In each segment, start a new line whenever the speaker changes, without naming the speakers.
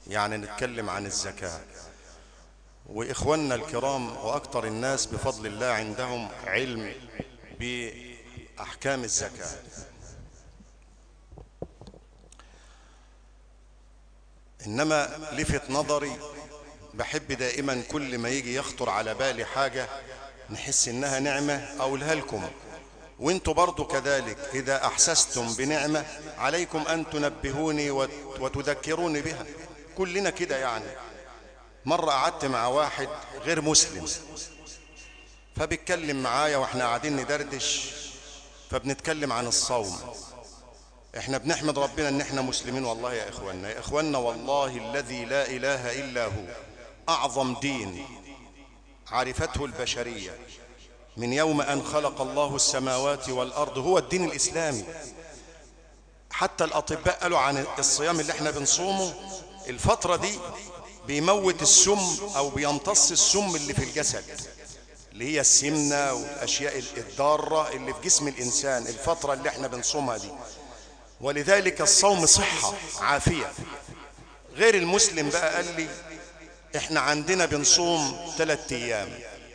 يعني نتكلم عن الزكاة وإخواننا الكرام وأكثر الناس بفضل الله عندهم علم بأحكام الزكاة إنما لفت نظري بحب دائما كل ما يجي يخطر على بالي حاجة نحس إنها نعمة أقولها لكم وانتوا برضو كذلك إذا أحسستم بنعمة عليكم أن تنبهوني وتذكروني بها كلنا كده يعني مرة قعدت مع واحد غير مسلم فبيتكلم معايا واحنا قاعدين ندردش فبنتكلم عن الصوم احنا بنحمد ربنا ان احنا مسلمين والله يا اخواننا يا اخواننا والله الذي لا اله الا هو اعظم دين عرفته البشريه من يوم ان خلق الله السماوات والارض هو الدين الاسلامي حتى الاطباء قالوا عن الصيام اللي احنا بنصومه الفتره دي بيموت السم او بيمتص السم اللي في الجسد اللي هي السمنه والاشياء الضاره اللي في جسم الانسان الفتره اللي احنا بنصومها دي ولذلك الصوم صحه عافيه غير المسلم بقى قال لي احنا عندنا بنصوم ثلاثة ايام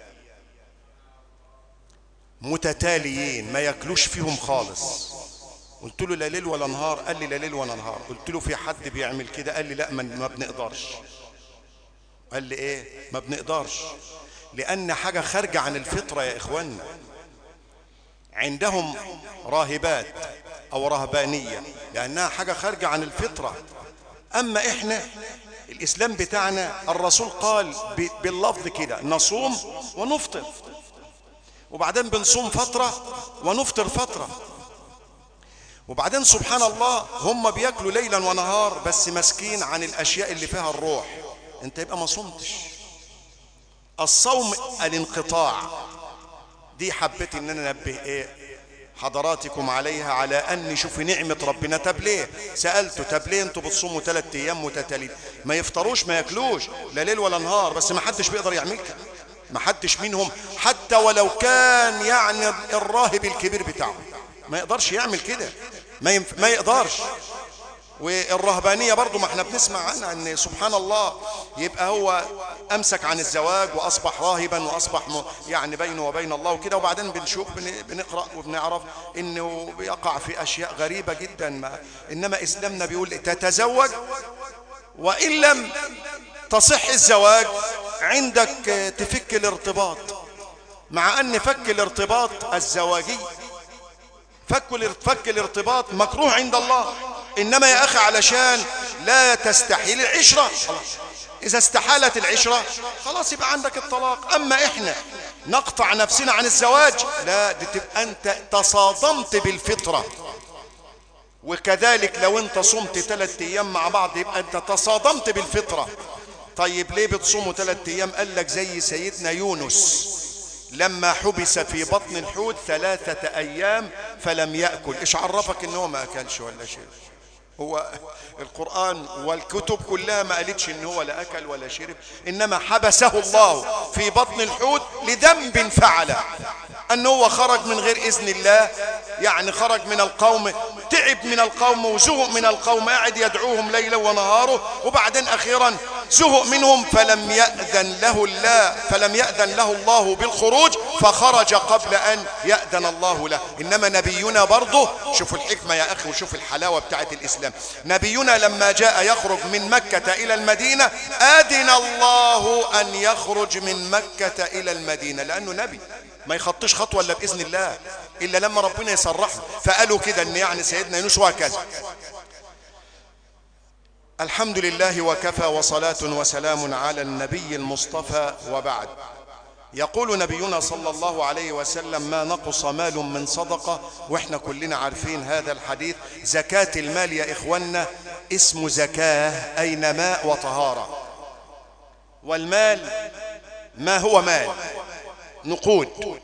متتاليين ما ياكلوش فيهم خالص قلت له لا ليل ولا نهار قال لي لا ليل ولا نهار قلت له في حد بيعمل كده قال لي لا ما بنقدرش قال لي ايه ما بنقدرش لان حاجه خارجه عن الفطره يا اخوانا عندهم راهبات او رهبانيه لانها حاجه خارجه عن الفطره اما احنا الاسلام بتاعنا الرسول قال باللفظ كده نصوم ونفطر وبعدين بنصوم فتره ونفطر فتره وبعدين سبحان الله هم بياكلوا ليلا ونهار بس ماسكين عن الاشياء اللي فيها الروح انت يبقى ما صمتش الصوم الانقطاع دي حبيت ان انا انبه ايه حضراتكم عليها على ان شوف نعمه ربنا طب ليه سالته طب ليه انتوا بتصوموا ثلاث ايام متتاليين ما يفطروش ما ياكلوش لا ليل ولا نهار بس ما حدش بيقدر يعمل كده ما حدش منهم حتى ولو كان يعني الراهب الكبير بتاعه ما يقدرش يعمل كده ما, ينف... ما يقدرش والرهبانية برضو ما احنا بنسمع عنها ان سبحان الله يبقى هو امسك عن الزواج واصبح راهبا واصبح م... يعني بينه وبين الله وكده وبعدين بنشوف بن... بنقرأ وبنعرف انه بيقع في اشياء غريبة جدا ما انما اسلامنا بيقول تتزوج وان لم تصح الزواج عندك تفك الارتباط مع ان فك الارتباط الزواجي فك فك الارتباط مكروه عند الله انما يا اخي علشان لا تستحيل العشره اذا استحالت العشره خلاص يبقى عندك الطلاق اما احنا نقطع نفسنا عن الزواج لا دي تبقى انت تصادمت بالفطره وكذلك لو انت صمت ثلاث ايام مع بعض يبقى انت تصادمت بالفطره طيب ليه بتصوموا ثلاث ايام قال لك زي سيدنا يونس لما حبس في بطن الحوت ثلاثة أيام فلم يأكل إيش عرفك إن هو ما أكلش ولا شيء هو القرآن والكتب كلها ما قالتش إن هو لا أكل ولا شرب إنما حبسه الله في بطن الحوت لذنب فعله أنه هو خرج من غير إذن الله يعني خرج من القوم تعب من القوم وزهق من القوم قاعد يدعوهم ليلا ونهاره وبعدين أخيرا زهق منهم فلم يأذن له الله فلم يأذن له الله بالخروج فخرج قبل أن يأذن الله له إنما نبينا برضه شوف الحكمة يا أخي وشوف الحلاوة بتاعت الإسلام نبينا لما جاء يخرج من مكة إلى المدينة أذن الله أن يخرج من مكة إلى المدينة لأنه نبي ما يخطش خطوة إلا بإذن الله إلا لما ربنا يصرحه فقالوا كده أن يعني سيدنا يونس وهكذا الحمد لله وكفى وصلاة وسلام على النبي المصطفى وبعد يقول نبينا صلى الله عليه وسلم ما نقص مال من صدقة واحنا كلنا عارفين هذا الحديث زكاة المال يا إخوانا اسم زكاة أي نماء وطهارة والمال ما هو مال نقود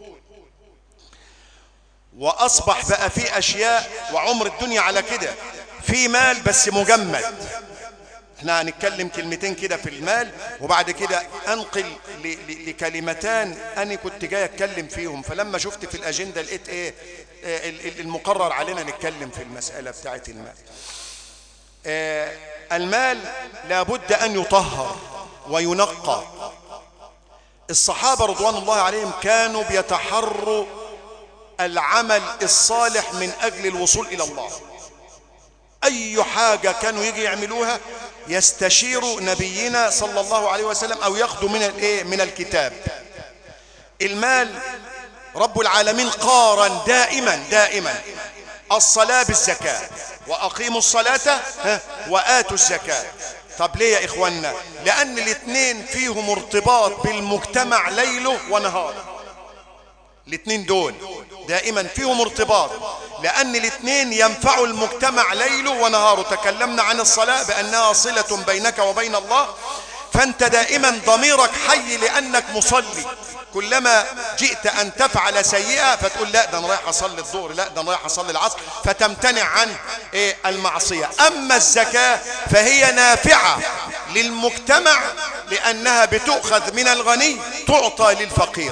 وأصبح بقى في أشياء وعمر الدنيا على كده في مال بس مجمد احنا هنتكلم كلمتين كده في المال وبعد كده انقل لكلمتان انا كنت جاي اتكلم فيهم فلما شفت في الاجنده لقيت ايه المقرر علينا نتكلم في المساله بتاعه المال المال لابد أن يطهر وينقى الصحابة رضوان الله عليهم كانوا بيتحروا العمل الصالح من أجل الوصول إلى الله أي حاجة كانوا يجي يعملوها يستشيروا نبينا صلى الله عليه وسلم أو ياخذوا من الايه من الكتاب المال رب العالمين قارن دائما دائما الصلاة بالزكاة وأقيموا الصلاة وآتوا الزكاة طب ليه يا إخوانا لأن الاثنين فيهم ارتباط بالمجتمع ليله ونهاره الاثنين دول دائما فيهم ارتباط لأن الاثنين ينفعوا المجتمع ليله ونهاره تكلمنا عن الصلاة بأنها صلة بينك وبين الله فأنت دائما ضميرك حي لأنك مصلي كلما جئت أن تفعل سيئة فتقول لا ده أنا رايح أصلي الظهر لا ده أنا رايح أصلي العصر فتمتنع عن إيه المعصية أما الزكاة فهي نافعة للمجتمع لأنها بتؤخذ من الغني تعطى للفقير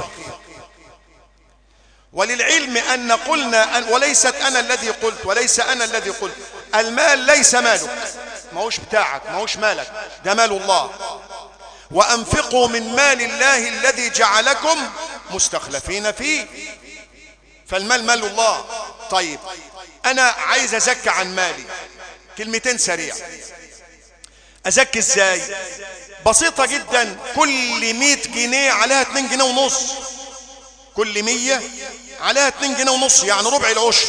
وللعلم أن قلنا أن وليست أنا الذي قلت وليس أنا الذي قلت المال ليس مالك ما هوش بتاعك ما هوش مالك ده مال الله وأنفقوا من مال الله الذي جعلكم مستخلفين فيه فالمال مال الله طيب أنا عايز أزكى عن مالي كلمتين سريع أزكي إزاي بسيطة جدا كل مئة جنيه عليها 2 جنيه ونص كل مية عليها 2 جنيه ونص يعني ربع العشر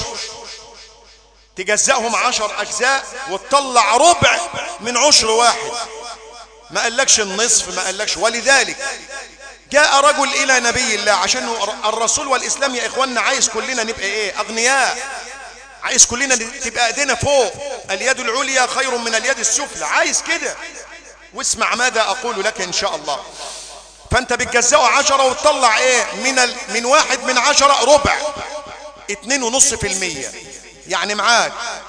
تجزأهم عشر أجزاء وتطلع ربع من عشر واحد ما قالكش النصف ما قالكش ولذلك جاء رجل إلى نبي الله عشان الرسول والإسلام يا إخواننا عايز كلنا نبقى إيه أغنياء عايز كلنا تبقى ايدينا فوق اليد العليا خير من اليد السفلى عايز كده واسمع ماذا أقول لك إن شاء الله فأنت بتجزأه عشرة وتطلع إيه من, ال... من واحد من عشرة ربع اتنين ونص في المية يعني معاك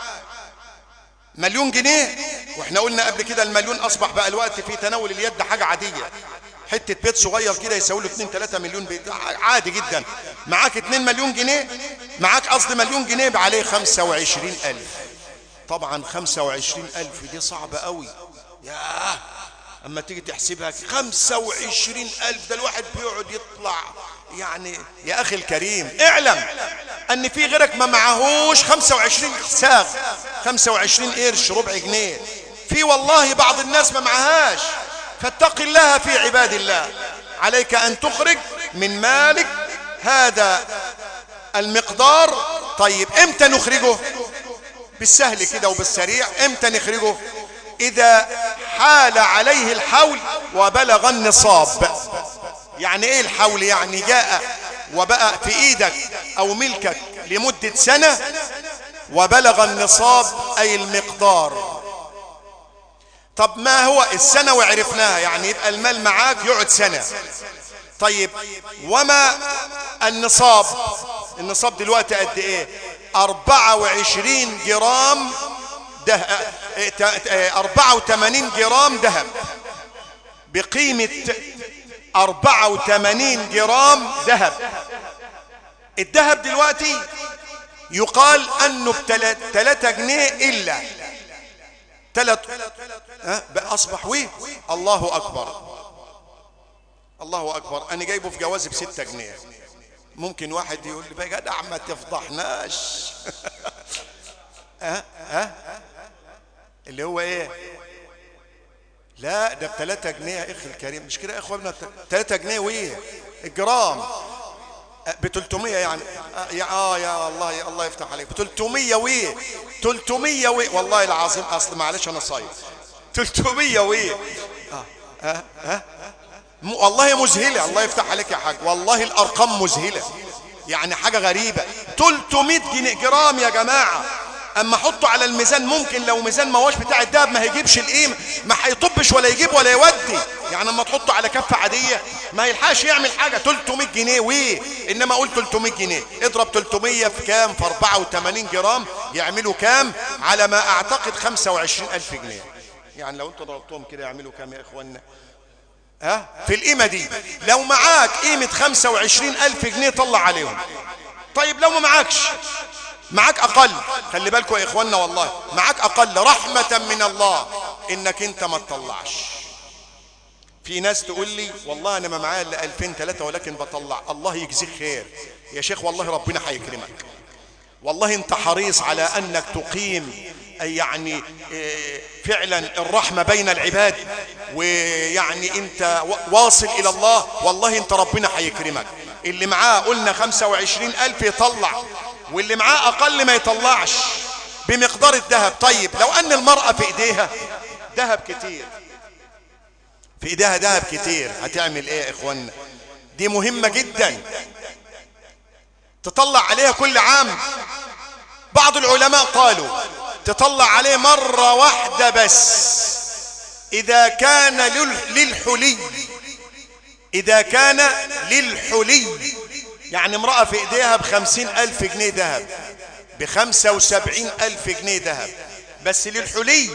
مليون جنيه واحنا قلنا قبل كده المليون اصبح بقى الوقت في تناول اليد حاجة عادية حتة بيت صغير كده يساوي له 2 3 مليون بيت عادي جدا معاك 2 مليون جنيه معاك قصد مليون جنيه عليه 25000 طبعا 25000 دي صعبة قوي ياه اما تيجي تحسبها 25000 ده الواحد بيقعد يطلع يعني يا اخي الكريم اعلم ان في غيرك ما معهوش 25 ساغ 25 قرش ربع جنيه في والله بعض الناس ما معهاش فاتق الله في عباد الله عليك ان تخرج من مالك هذا المقدار طيب امتى نخرجه بالسهل كده وبالسريع امتى نخرجه اذا حال عليه الحول وبلغ النصاب يعني ايه الحول يعني جاء وبقى في ايدك او ملكك لمدة سنة وبلغ النصاب اي المقدار طب ما هو السنة وعرفناها يعني يبقى المال معاك يقعد سنة طيب وما النصاب النصاب دلوقتي قد ايه 24 جرام ده 84 جرام ذهب بقيمة 84 جرام ذهب الذهب دلوقتي يقال انه ب 3 جنيه الا 3 بقى اصبح ويه الله اكبر الله اكبر انا جايبه في جوازي ب 6 جنيه ممكن واحد يقول لي بقى جدع ما تفضحناش ها ها اللي هو ايه لا ده ب 3 جنيه يا اخي الكريم مش كده يا اخوانا 3 جنيه وايه الجرام ب 300 يعني اه يا الله يا الله يفتح عليك ب 300 وايه 300 وايه والله العظيم اصل معلش انا صايم 300 وايه اه اه اه والله مذهله الله يفتح عليك يا حاج والله الارقام مذهله يعني حاجه غريبه 300 جنيه جرام يا جماعه اما احطه على الميزان ممكن لو ميزان ما هوش بتاع الدهب ما هيجيبش القيمه ما هيطبش ولا يجيب ولا يودي يعني اما تحطه على كفه عاديه ما يلحقش يعمل حاجه 300 جنيه ويه انما اقول 300 جنيه اضرب 300 في كام في 84 جرام يعملوا كام على ما اعتقد 25000 جنيه يعني لو انتوا ضربتهم كده يعملوا كام يا اخوانا ها في القيمه دي لو معاك قيمه 25000 جنيه طلع عليهم طيب لو ما معاكش معاك اقل خلي بالكم يا اخوانا والله معاك اقل رحمة من الله انك انت ما تطلعش في ناس تقول لي والله انا ما معايا الا 2000 3 ولكن بطلع الله يجزيك خير يا شيخ والله ربنا هيكرمك والله انت حريص على انك تقيم أي يعني إيه، فعلا الرحمة بين العباد ويعني انت و- واصل الى الله والله انت ربنا هيكرمك اللي معاه قلنا 25 الف يطلع واللي معاه اقل ما يطلعش بمقدار الذهب طيب لو ان المرأة في ايديها ذهب كتير في ايديها ذهب كتير هتعمل ايه يا اخوانا دي مهمة جدا تطلع عليها كل عام بعض العلماء قالوا تطلع عليه مرة واحدة بس إذا كان لل- للحلي إذا كان للحلي يعني امرأة في إيديها بخمسين ألف جنيه ذهب بخمسة وسبعين ألف جنيه ذهب بس للحلي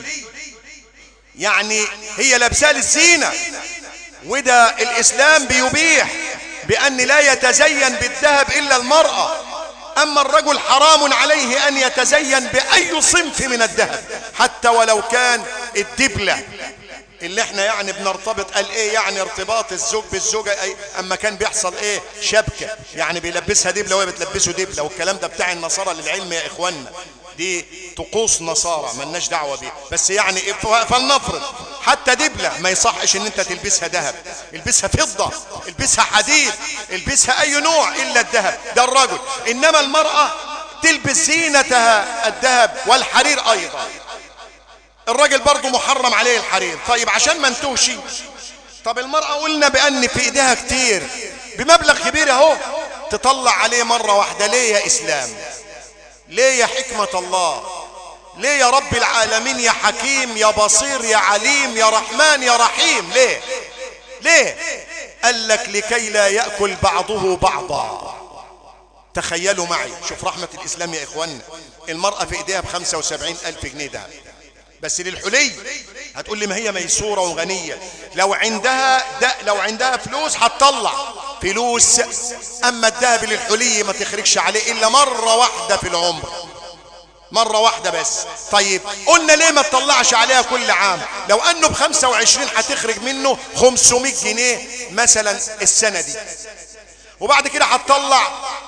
يعني هي لابساه للزينة وده الإسلام بيبيح بأن لا يتزين بالذهب إلا المرأة أما الرجل حرام عليه أن يتزين بأي صنف من الذهب حتى ولو كان الدبلة اللي احنا يعني بنرتبط قال ايه يعني ارتباط الزوج بالزوجة اي اما كان بيحصل ايه شبكة يعني بيلبسها دبلة وهي بتلبسه دبلة والكلام ده بتاع النصارى للعلم يا اخوانا دي طقوس نصارى ملناش دعوة بيه بس يعني إيه؟ فلنفرض حتى دبلة ما يصحش ان انت تلبسها ذهب البسها فضة البسها حديد البسها اي نوع الا الذهب ده الرجل انما المرأة تلبس زينتها الذهب والحرير ايضا الراجل برضه محرم عليه الحرير طيب عشان ما انتوشي طب المرأة قلنا بأن في ايديها كتير بمبلغ كبير اهو تطلع عليه مرة واحدة ليه يا إسلام ليه يا حكمة الله ليه يا رب العالمين يا حكيم يا بصير يا عليم يا رحمن يا رحيم ليه ليه قال لك لكي لا يأكل بعضه بعضا تخيلوا معي شوف رحمة الإسلام يا إخوانا المرأة في إيديها بخمسة وسبعين ألف جنيه ده بس للحلي هتقول لي ما هي ميسورة وغنية لو عندها ده لو عندها فلوس هتطلع فلوس أما الذهب للحلي ما تخرجش عليه إلا مرة واحدة في العمر مرة واحدة بس طيب قلنا ليه ما تطلعش عليها كل عام لو أنه بخمسة وعشرين هتخرج منه خمسمائة جنيه مثلا السنة دي وبعد كده هتطلع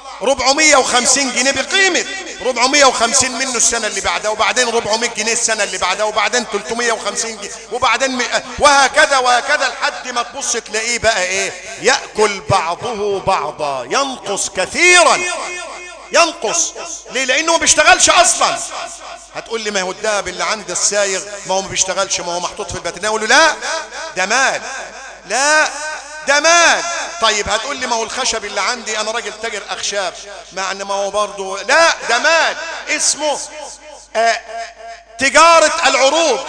450 جنيه بقيمة 450 منه السنة اللي بعدها وبعدين 400 جنيه السنة اللي بعدها وبعدين 350 جنيه وبعدين م... وهكذا وهكذا لحد ما تبص تلاقيه بقى ايه يأكل بعضه بعضا ينقص كثيرا ينقص ليه لانه ما بيشتغلش اصلا هتقول لي ما هو الذهب اللي عند السايغ ما هو ما بيشتغلش ما هو محطوط في الباترينا اقول له لا ده مال لا ده مال طيب هتقول لي ما هو الخشب اللي عندي انا راجل تاجر اخشاب مع ان ما هو برضه لا ده مال اسمه آه تجارة العروض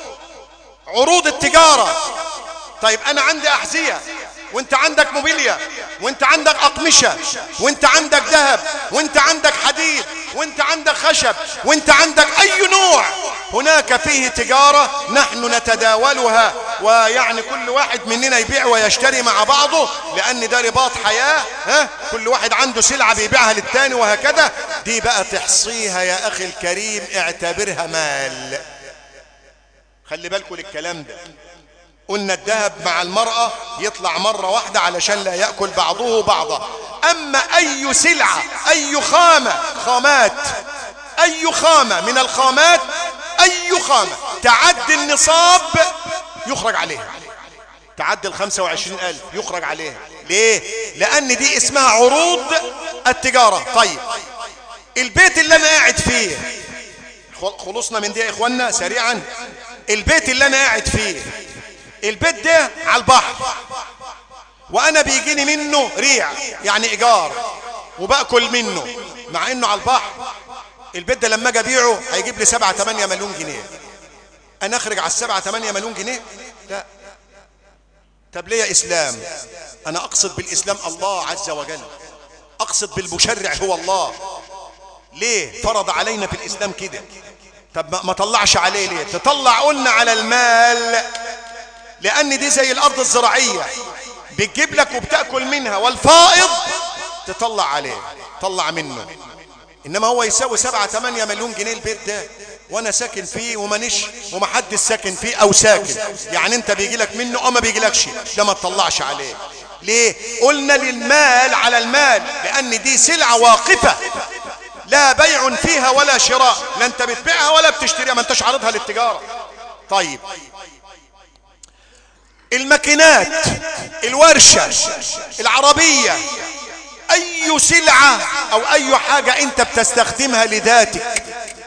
عروض التجارة طيب انا عندي احذية وانت عندك موبيليا وانت عندك اقمشة وانت عندك ذهب وانت عندك حديد وانت عندك خشب وانت عندك اي نوع هناك فيه تجارة نحن نتداولها ويعني كل واحد مننا يبيع ويشتري مع بعضه لان ده رباط حياة ها كل واحد عنده سلعة بيبيعها للتاني وهكذا دي بقى تحصيها يا اخي الكريم اعتبرها مال خلي بالكم الكلام ده قلنا الذهب مع المرأة يطلع مرة واحدة علشان لا يأكل بعضه بعضا أما أي سلعة أي خامة خامات أي خامة من الخامات أي خامة تعدي النصاب يخرج عليها تعدي الخمسة وعشرين ألف يخرج عليها ليه لأن دي اسمها عروض التجارة طيب البيت اللي أنا قاعد فيه خلصنا من دي يا إخوانا سريعا البيت اللي أنا قاعد فيه البيت ده على البحر وانا بيجيني منه ريع يعني ايجار وباكل منه مع انه على البحر البيت ده لما اجي ابيعه هيجيب لي 7 8 مليون جنيه انا اخرج على السبعة 8 مليون جنيه لا طب ليه يا اسلام انا اقصد بالاسلام الله عز وجل اقصد بالمشرع هو الله ليه فرض علينا في الاسلام كده طب ما طلعش عليه ليه تطلع قلنا على المال لان دي زي الارض الزراعية بتجيب لك وبتأكل منها والفائض تطلع عليه طلع منه انما هو يساوي سبعة تمانية مليون جنيه البيت ده وانا ساكن فيه ومانيش ومحدش ساكن فيه او ساكن يعني انت بيجي لك منه او ما بيجيلكش ده ما تطلعش عليه ليه قلنا للمال على المال لان دي سلعة واقفة لا بيع فيها ولا شراء لا انت بتبيعها ولا بتشتريها ما انتش عارضها للتجارة طيب الماكينات الورشة العربية اي سلعة او اي حاجة انت بتستخدمها لذاتك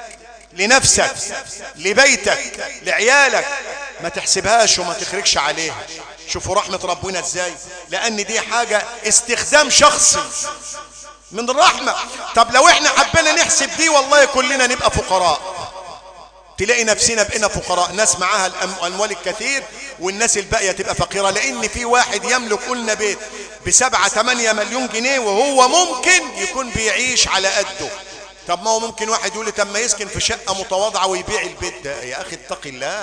لنفسك لبيتك لعيالك ما تحسبهاش وما تخرجش عليها شوفوا رحمة ربنا ازاي لان دي حاجة استخدام شخصي من الرحمة طب لو احنا حبينا نحسب دي والله كلنا نبقى فقراء تلاقي نفسنا بقينا فقراء ناس معاها الاموال الكثير والناس الباقية تبقى فقيرة لان في واحد يملك قلنا بيت بسبعة ثمانية مليون جنيه وهو ممكن يكون بيعيش على قده طب ما هو ممكن واحد يقول لي طب ما يسكن في شقة متواضعة ويبيع البيت ده يا اخي اتق الله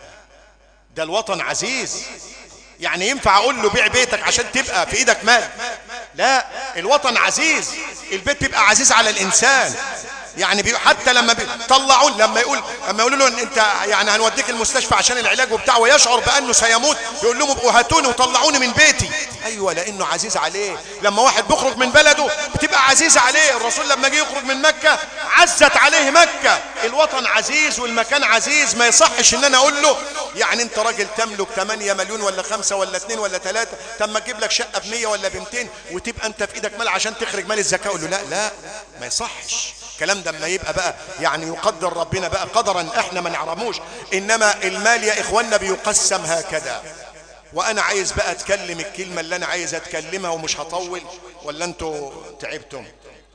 ده الوطن عزيز يعني ينفع اقول له بيع بيتك عشان تبقى في ايدك مال لا الوطن عزيز البيت بيبقى عزيز على الانسان يعني بي حتى لما بيطلعوا لما يقول لما يقولوا له انت يعني هنوديك المستشفى عشان العلاج وبتاع ويشعر بانه سيموت يقول لهم ابقوا هاتوني وطلعوني من بيتي ايوه لانه عزيز عليه لما واحد بيخرج من بلده بتبقى عزيزه عليه الرسول لما جه يخرج من مكه عزت عليه مكه الوطن عزيز والمكان عزيز ما يصحش ان انا اقول له يعني انت راجل تملك 8 مليون ولا 5 ولا 2 ولا 3 طب ما تجيب لك شقه ب 100 ولا ب 200 وتبقى انت في ايدك مال عشان تخرج مال الزكاه اقول له لا لا ما يصحش الكلام ده اما يبقى بقى يعني يقدر ربنا بقى قدرا احنا ما نعرفوش انما المال يا اخواننا بيقسم هكذا وانا عايز بقى اتكلم الكلمه اللي انا عايز اتكلمها ومش هطول ولا انتوا تعبتم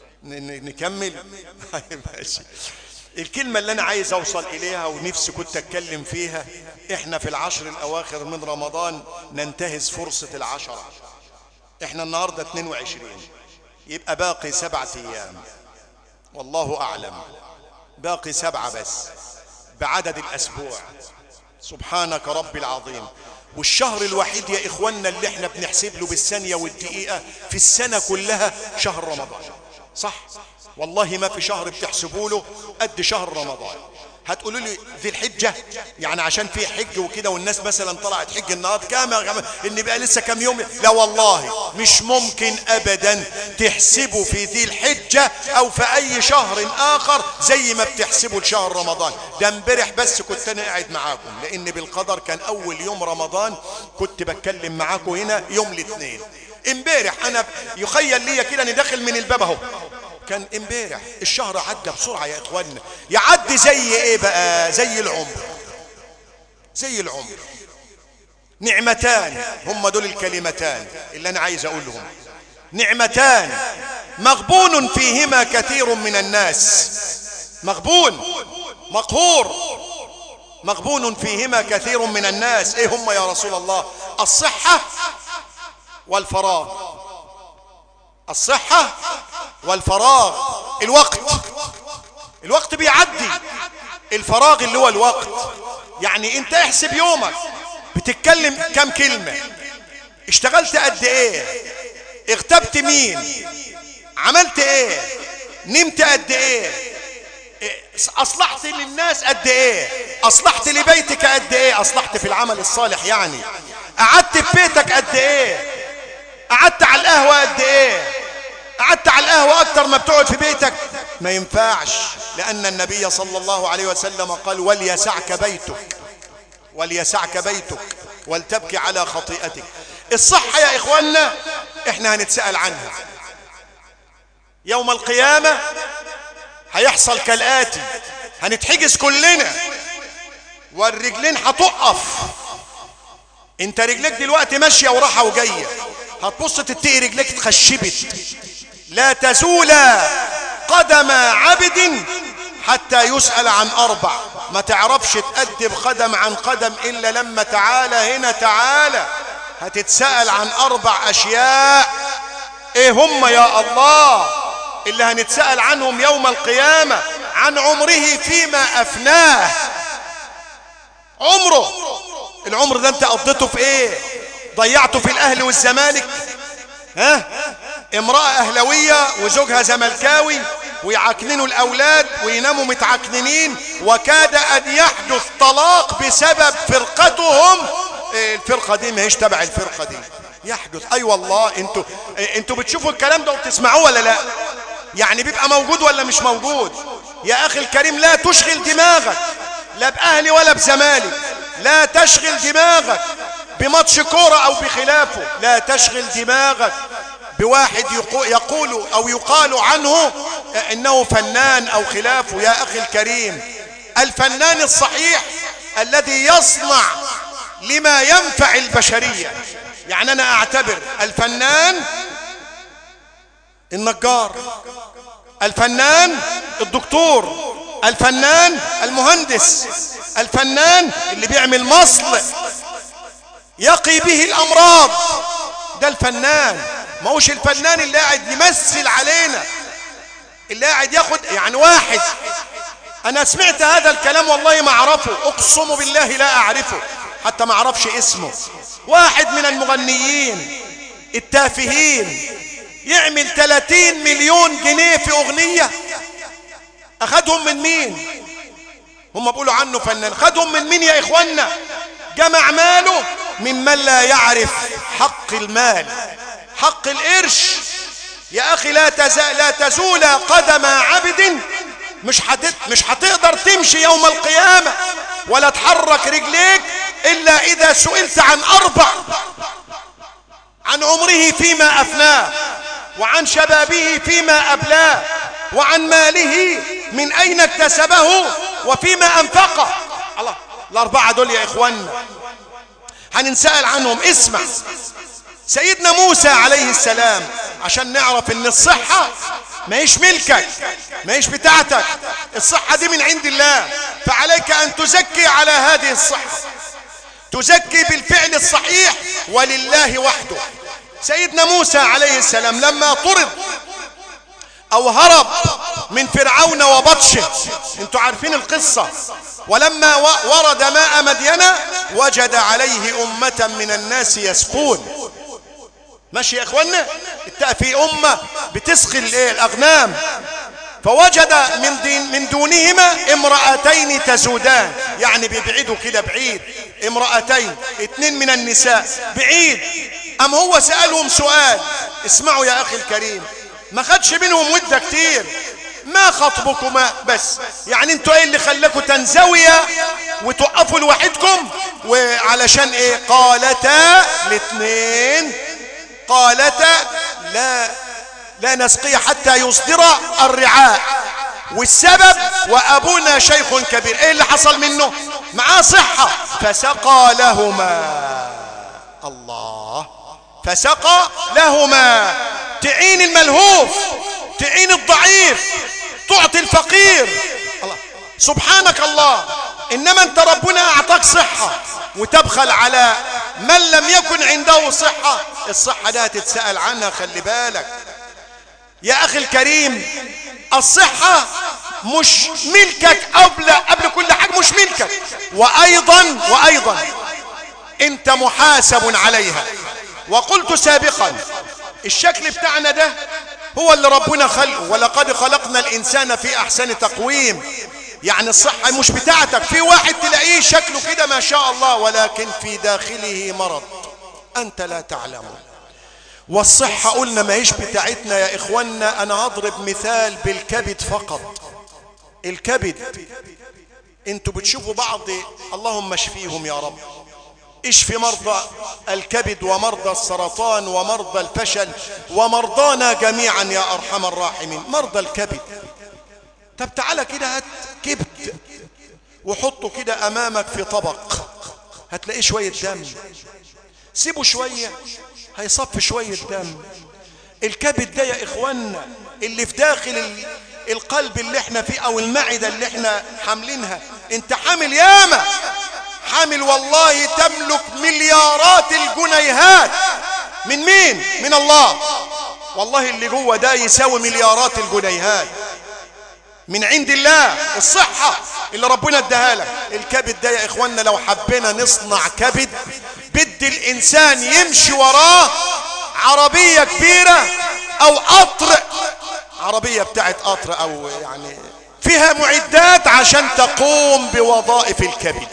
نكمل ماشي الكلمة اللي أنا عايز أوصل إليها ونفسي كنت أتكلم فيها إحنا في العشر الأواخر من رمضان ننتهز فرصة العشرة إحنا النهاردة 22 يبقى باقي سبعة أيام والله أعلم باقي سبعة بس بعدد الأسبوع سبحانك رب العظيم والشهر الوحيد يا إخواننا اللي احنا بنحسب له بالثانية والدقيقة في السنة كلها شهر رمضان صح والله ما في شهر بتحسبوا له قد شهر رمضان هتقولوا لي ذي الحجة يعني عشان في حج وكده والناس مثلا طلعت حج النهارده كام ان بقى لسه كام يوم لا والله مش ممكن ابدا تحسبوا في ذي الحجة او في اي شهر اخر زي ما بتحسبوا لشهر رمضان ده امبارح بس كنت انا قاعد معاكم لان بالقدر كان اول يوم رمضان كنت بتكلم معاكم هنا يوم الاثنين امبارح انا يخيل لي كده اني داخل من الباب اهو كان امبارح الشهر عدى بسرعة يا اخوانا يعدي زي ايه بقى زي العمر زي العمر نعمتان هم دول الكلمتان اللي انا عايز اقولهم نعمتان مغبون فيهما كثير من الناس مغبون مقهور مغبون فيهما كثير من الناس ايه هم يا رسول الله الصحة والفراغ الصحة والفراغ الوقت الوقت بيعدي الفراغ اللي هو الوقت يعني انت احسب يومك بتتكلم كم كلمة اشتغلت قد ايه اغتبت مين عملت ايه نمت قد ايه اصلحت للناس قد ايه اصلحت لبيتك قد ايه اصلحت في العمل الصالح يعني قعدت في بيتك قد ايه قعدت على القهوة قد ايه قعدت على القهوة اكتر ما بتقعد في بيتك ما ينفعش لان النبي صلى الله عليه وسلم قال وليسعك بيتك وليسعك بيتك ولتبكي على خطيئتك الصحة يا اخوانا احنا هنتسأل عنها يوم القيامة هيحصل كالآتي هنتحجز كلنا والرجلين هتقف انت رجلك دلوقتي ماشية وراحة وجاية هتبص تتقي رجلك اتخشبت لا تزول قدم عبد حتى يسأل عن أربع ما تعرفش تأدب قدم عن قدم إلا لما تعالى هنا تعالى هتتسأل عن أربع أشياء إيه هم يا الله اللي هنتسأل عنهم يوم القيامة عن عمره فيما أفناه عمره العمر ده انت قضيته في ايه ضيعته في الاهل والزمالك ها امرأة اهلوية وزوجها زملكاوي ويعكننوا الاولاد ويناموا متعكننين وكاد ان يحدث طلاق بسبب فرقتهم إيه، الفرقة دي ما هيش تبع الفرقة دي يحدث اي أيوة والله انتوا إيه، انتوا بتشوفوا الكلام ده وبتسمعوه ولا لا يعني بيبقى موجود ولا مش موجود يا اخي الكريم لا تشغل دماغك لا باهلي ولا بزمالك لا تشغل دماغك بماتش كورة او بخلافه لا تشغل دماغك بواحد يقول او يقال عنه انه فنان او خلافه يا اخي الكريم الفنان الصحيح الذي يصنع لما ينفع البشرية يعني انا اعتبر الفنان النجار الفنان الدكتور الفنان المهندس الفنان اللي بيعمل مصل يقي به الامراض ده الفنان ما هوش الفنان اللي قاعد يمثل علينا اللي قاعد ياخد يعني واحد انا سمعت هذا الكلام والله ما اعرفه اقسم بالله لا اعرفه حتى ما اعرفش اسمه واحد من المغنيين التافهين يعمل 30 مليون جنيه في اغنية اخدهم من مين هم بيقولوا عنه فنان خدهم من مين يا اخوانا جمع ماله ممن لا يعرف حق المال حق القرش يا اخي لا تزال لا تزول قدم عبد مش حتت مش هتقدر تمشي يوم القيامة ولا تحرك رجليك الا اذا سئلت عن اربع عن عمره فيما افناه وعن شبابه فيما ابلاه وعن ماله من اين اكتسبه وفيما انفقه الله الاربعة دول يا اخوانا هننسأل عنهم اسمع سيدنا موسى عليه السلام عشان نعرف ان الصحة ما هيش ملكك ما هيش بتاعتك الصحة دي من عند الله فعليك ان تزكي على هذه الصحة تزكي بالفعل الصحيح ولله وحده سيدنا موسى عليه السلام لما طرد او هرب من فرعون وبطشه انتوا عارفين القصة ولما ورد ماء مدينة وجد عليه أمة من الناس يسقون ماشي يا اخوانا في أمة بتسقي الأغنام فوجد من, دين من دونهما امرأتين تزودان يعني بيبعدوا كده بعيد امرأتين اتنين من النساء بعيد ام هو سألهم سؤال اسمعوا يا اخي الكريم ما خدش منهم ودة كتير ما خطبكما بس يعني انتوا ايه اللي خلاكوا تنزوية وتوقفوا لوحدكم وعلشان ايه قالتا الاثنين قالتا لا لا نسقي حتى يصدر الرعاء والسبب وابونا شيخ كبير ايه اللي حصل منه معاه صحة فسقى لهما الله فسقى لهما تعين الملهوف تعين الضعيف تعطي الفقير الله سبحانك الله انما انت ربنا اعطاك صحة وتبخل على من لم يكن عنده صحة الصحة ده تتسأل عنها خلي بالك يا اخي الكريم الصحة مش ملكك قبل قبل كل حاجة مش ملكك وايضا وايضا انت محاسب عليها وقلت سابقا الشكل بتاعنا ده هو اللي ربنا خلقه ولقد خلقنا الانسان في احسن تقويم يعني الصحة مش بتاعتك في واحد تلاقيه شكله كده ما شاء الله ولكن في داخله مرض انت لا تعلمه والصحة قلنا ما هيش بتاعتنا يا اخوانا انا هضرب مثال بالكبد فقط الكبد انتوا بتشوفوا بعض اللهم اشفيهم يا رب اشف مرضى الكبد ومرضى السرطان ومرضى الفشل ومرضانا جميعا يا ارحم الراحمين مرضى الكبد طب تعالى كده هات كبد وحطه كده امامك في طبق هتلاقيه شوية دم سيبه شوية هيصف شوية دم الكبد ده يا اخوانا اللي في داخل القلب اللي احنا فيه او المعدة اللي احنا حاملينها انت حامل ياما حامل والله تملك مليارات الجنيهات من مين من الله والله اللي جوه ده يساوي مليارات الجنيهات من عند الله الصحة اللي ربنا اداها لك الكبد ده يا اخوانا لو حبينا نصنع كبد بدي الانسان يمشي وراه عربية كبيرة او قطر عربية بتاعت قطر او يعني فيها معدات عشان تقوم بوظائف الكبد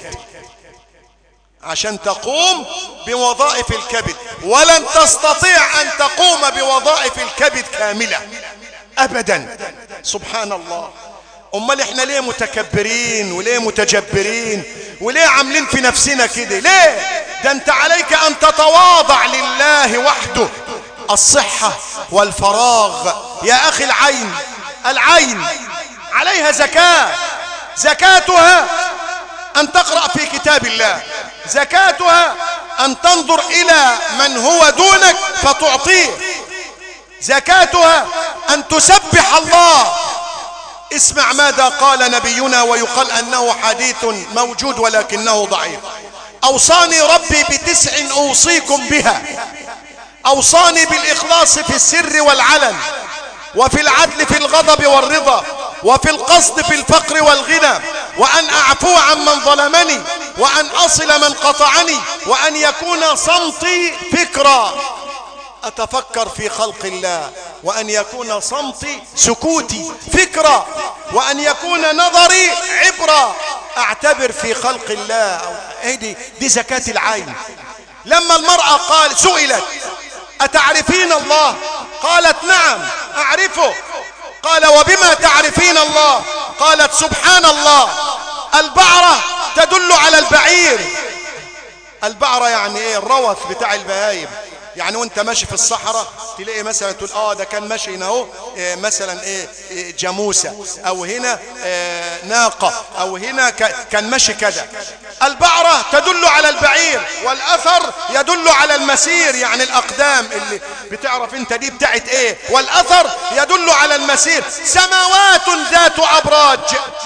عشان تقوم بوظائف الكبد ولن تستطيع ان تقوم بوظائف الكبد كاملة ابدا سبحان الله امال احنا ليه متكبرين وليه متجبرين وليه عاملين في نفسنا كده ليه ده انت عليك ان تتواضع لله وحده الصحة والفراغ يا اخي العين العين عليها زكاة زكاتها ان تقرأ في كتاب الله زكاتها ان تنظر الى من هو دونك فتعطيه زكاتها ان تسبح الله اسمع ماذا قال نبينا ويقال انه حديث موجود ولكنه ضعيف اوصاني ربي بتسع اوصيكم بها اوصاني بالاخلاص في السر والعلن وفي العدل في الغضب والرضا وفي القصد في الفقر والغنى وأن أعفو عن من ظلمني وأن أصل من قطعني وأن يكون صمتي فكرا أتفكر في خلق الله وأن يكون صمتي سكوتي فكرة وأن يكون نظري عبرة أعتبر في خلق الله هذه دي, دي زكاة العين لما المرأة قال سئلت أتعرفين الله قالت نعم أعرفه قال وبما تعرفين الله قالت سبحان الله البعرة تدل على البعير البعرة يعني ايه الروث بتاع البهايم يعني وانت ماشي في الصحراء تلاقي مثلا تقول اه ده كان ماشي هنا اهو إيه مثلا ايه, إيه جاموسه او هنا إيه ناقه او هنا كان ماشي كذا البعره تدل على البعير والاثر يدل على المسير يعني الاقدام اللي بتعرف انت دي بتاعت ايه والاثر يدل على المسير سماوات ذات ابراج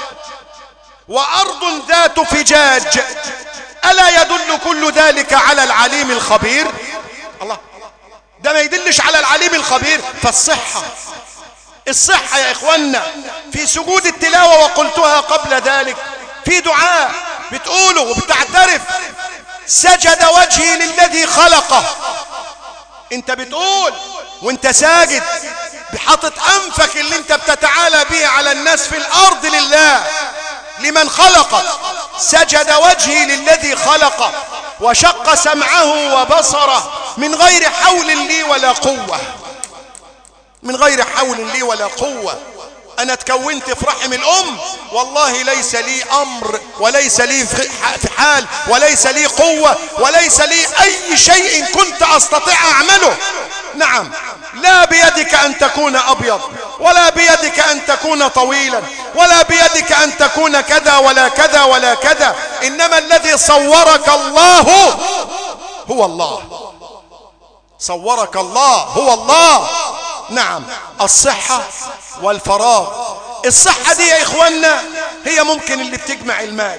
وارض ذات فجاج الا يدل كل ذلك على العليم الخبير الله ده ما يدلش على العليم الخبير فالصحة الصحة يا إخوانا في سجود التلاوة وقلتها قبل ذلك في دعاء بتقوله وبتعترف سجد وجهي للذي خلقه انت بتقول وانت ساجد بحاطط انفك اللي انت بتتعالى به على الناس في الارض لله لمن خلقك سجد وجهي للذي خلقه وشق سمعه وبصره من غير حول لي ولا قوة من غير حول لي ولا قوة انا تكونت في رحم الام والله ليس لي امر وليس لي في حال وليس لي قوة وليس لي اي شيء كنت استطيع اعمله نعم لا بيدك ان تكون ابيض ولا بيدك ان تكون طويلا ولا بيدك ان تكون كذا ولا كذا ولا كذا انما الذي صورك الله هو الله صورك الله هو الله نعم الصحة والفراغ الصحة دي يا إخوانا هي ممكن اللي بتجمع المال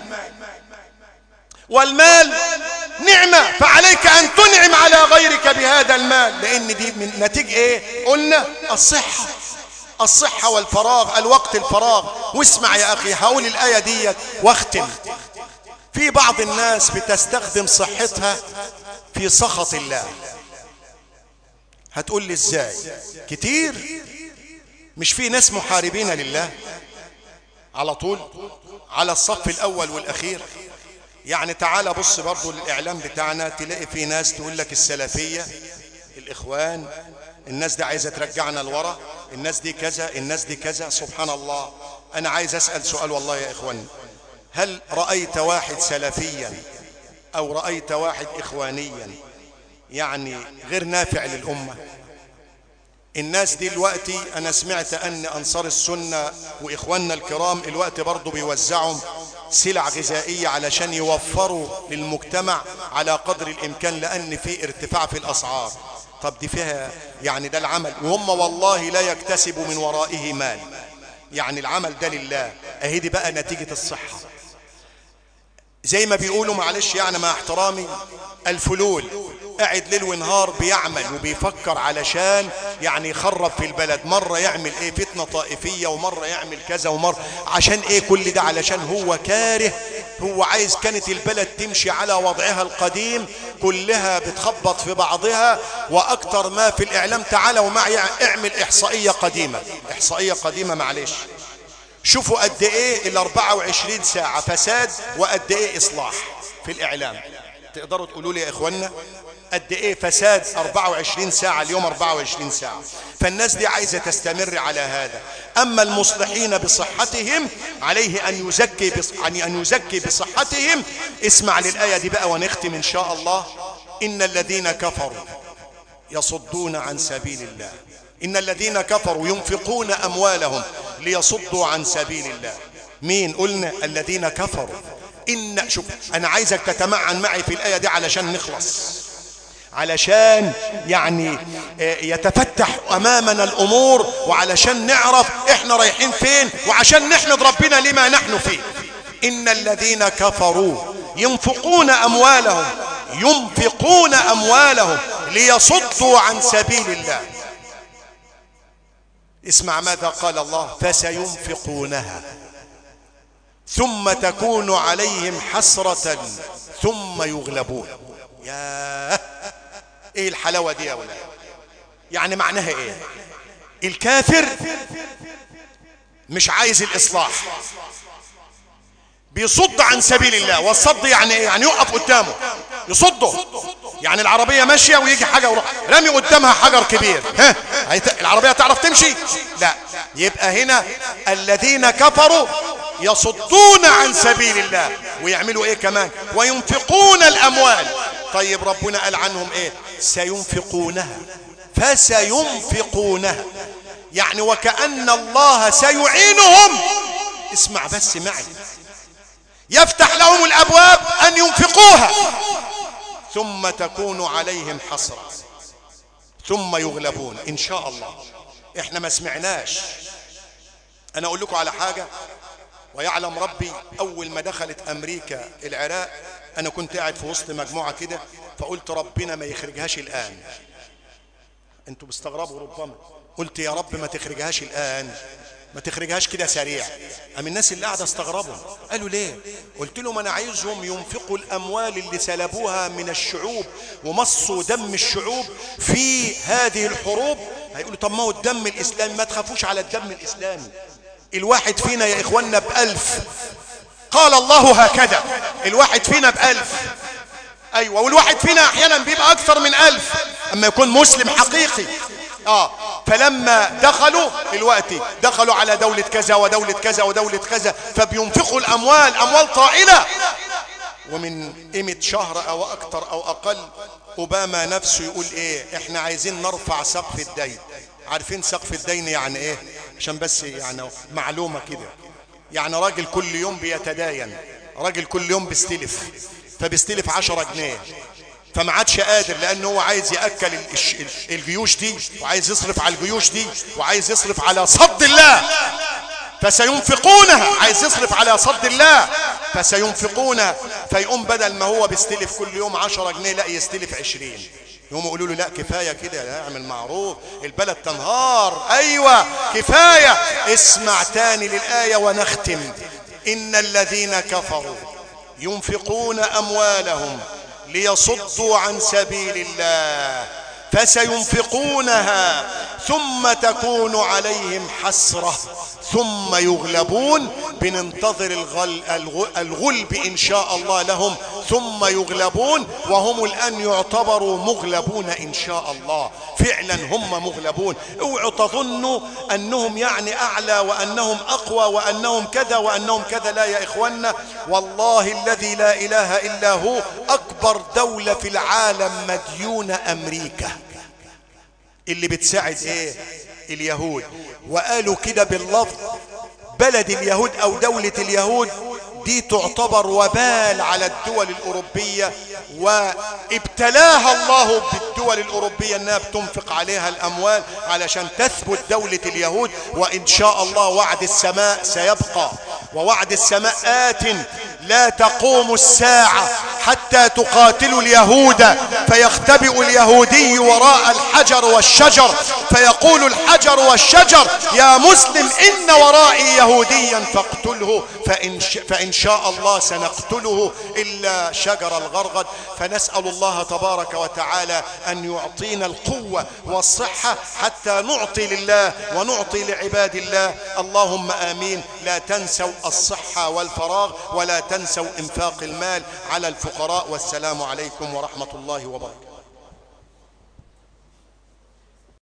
والمال نعمة فعليك أن تنعم على غيرك بهذا المال لأن دي من نتيجة إيه قلنا الصحة الصحة والفراغ الوقت الفراغ واسمع يا أخي هقول الآية دي واختم في بعض الناس بتستخدم صحتها في سخط الله هتقول لي ازاي كتير مش في ناس محاربين لله على طول على الصف الاول والاخير يعني تعال بص برضو للاعلام بتاعنا تلاقي في ناس تقول لك السلفية الاخوان الناس دي عايزة ترجعنا لورا الناس دي كذا الناس دي كذا سبحان الله انا عايز اسأل سؤال والله يا اخوان هل رأيت واحد سلفيا او رأيت واحد اخوانيا يعني غير نافع للأمة الناس دي الوقت أنا سمعت أن أنصار السنة وإخواننا الكرام الوقت برضو بيوزعوا سلع غذائية علشان يوفروا للمجتمع على قدر الإمكان لأن في ارتفاع في الأسعار طب دي فيها يعني ده العمل وهم والله لا يكتسبوا من ورائه مال يعني العمل ده لله اهي دي بقى نتيجة الصحة زي ما بيقولوا معلش يعني مع احترامي الفلول قاعد ليل ونهار بيعمل وبيفكر علشان يعني يخرب في البلد مرة يعمل ايه فتنة طائفية ومرة يعمل كذا ومرة عشان ايه كل ده علشان هو كاره هو عايز كانت البلد تمشي على وضعها القديم كلها بتخبط في بعضها واكتر ما في الاعلام تعالى ومعي اعمل احصائية قديمة احصائية قديمة معلش شوفوا قد ايه ال 24 ساعة فساد وقد ايه اصلاح في الاعلام تقدروا تقولوا لي يا اخوانا قد ايه فساد 24 ساعة اليوم 24 ساعة فالناس دي عايزة تستمر على هذا اما المصلحين بصحتهم عليه ان يزكي بص... ان يزكي بصحتهم اسمع للآية دي بقى ونختم ان شاء الله ان الذين كفروا يصدون عن سبيل الله إن الذين كفروا ينفقون أموالهم ليصدوا عن سبيل الله مين قلنا الذين كفروا إن شوف أنا عايزك تتمعن معي في الآية دي علشان نخلص علشان يعني يتفتح أمامنا الأمور وعلشان نعرف إحنا رايحين فين وعشان نحمد ربنا لما نحن فيه إن الذين كفروا ينفقون أموالهم ينفقون أموالهم ليصدوا عن سبيل الله اسمع ماذا قال الله فسينفقونها ثم تكون عليهم حسرة ثم يغلبون يا ايه الحلاوة دي يا ولاد يعني معناها ايه الكافر مش عايز الاصلاح بيصد عن سبيل الله والصد يعني ايه يعني يقف قدامه يصده يعني العربية ماشية ويجي حاجة وروح رمي قدامها حجر كبير ها العربية تعرف تمشي لا يبقى هنا الذين كفروا يصدون عن سبيل الله ويعملوا ايه كمان وينفقون الاموال طيب ربنا قال عنهم ايه سينفقونها فسينفقونها يعني وكأن الله سيعينهم اسمع بس معي يفتح لهم الابواب ان ينفقوها ثم تكون عليهم حسرة ثم يغلبون ان شاء الله احنا ما سمعناش انا اقول لكم على حاجة ويعلم ربي اول ما دخلت امريكا العراق انا كنت قاعد في وسط مجموعة كده فقلت ربنا ما يخرجهاش الان انتوا بيستغربوا ربما قلت يا رب ما تخرجهاش الان ما تخرجهاش كده سريع أم الناس اللي قاعدة استغربوا قالوا ليه قلت لهم أنا عايزهم ينفقوا الأموال اللي سلبوها من الشعوب ومصوا دم الشعوب في هذه الحروب هيقولوا طب ما هو الدم الإسلامي ما تخافوش على الدم الإسلامي الواحد فينا يا إخواننا بألف قال الله هكذا الواحد فينا بألف أيوة والواحد فينا أحيانا بيبقى أكثر من ألف أما يكون مسلم حقيقي آه فلما دخلوا الوقت دخلوا على دولة كذا ودولة كذا ودولة كذا فبينفقوا الأموال أموال طائلة ومن قيمة شهر أو أكتر أو أقل أوباما نفسه يقول إيه إحنا عايزين نرفع سقف الدين عارفين سقف الدين يعني إيه عشان بس يعني معلومة كده يعني راجل كل يوم بيتداين راجل كل يوم بيستلف فبيستلف عشرة جنيه فما عادش قادر لانه هو عايز ياكل الجيوش دي وعايز يصرف على الجيوش دي وعايز يصرف على صد الله فسينفقونها عايز يصرف على صد الله فسينفقونها فيقوم بدل ما هو بيستلف كل يوم عشرة جنيه لا يستلف عشرين يقوموا يقولوا له لا كفاية كده اعمل معروف البلد تنهار ايوه كفاية اسمع تاني للآية ونختم ان الذين كفروا ينفقون اموالهم ليصدوا عن سبيل الله فسينفقونها ثم تكون عليهم حسرة ثم يغلبون بننتظر الغل الغلب إن شاء الله لهم ثم يغلبون وهم الآن يعتبروا مغلبون إن شاء الله فعلا هم مغلبون اوعوا تظنوا أنهم يعني أعلى وأنهم أقوى وأنهم كذا وأنهم كذا لا يا إخوانا والله الذي لا إله إلا هو أكبر دولة في العالم مديونة أمريكا اللي بتساعد ايه اليهود وقالوا كده باللفظ بلد اليهود او دولة اليهود دي تعتبر وبال على الدول الأوروبية وابتلاها الله بالدول الأوروبية أنها بتنفق عليها الأموال علشان تثبت دولة اليهود وإن شاء الله وعد السماء سيبقى ووعد السماء آت لا تقوم الساعة حتى تقاتلوا اليهود فيختبئ اليهودي وراء الحجر والشجر فيقول الحجر والشجر يا مسلم إن ورائي يهوديا فاقتله فإن, فإن شاء الله سنقتله إلا شجر الغرغد فنسأل الله تبارك وتعالى أن يعطينا القوة والصحة حتى نعطي لله ونعطي لعباد الله اللهم آمين لا تنسوا الصحة والفراغ ولا تنسوا إنفاق المال على الفقراء والسلام عليكم ورحمة الله وبركاته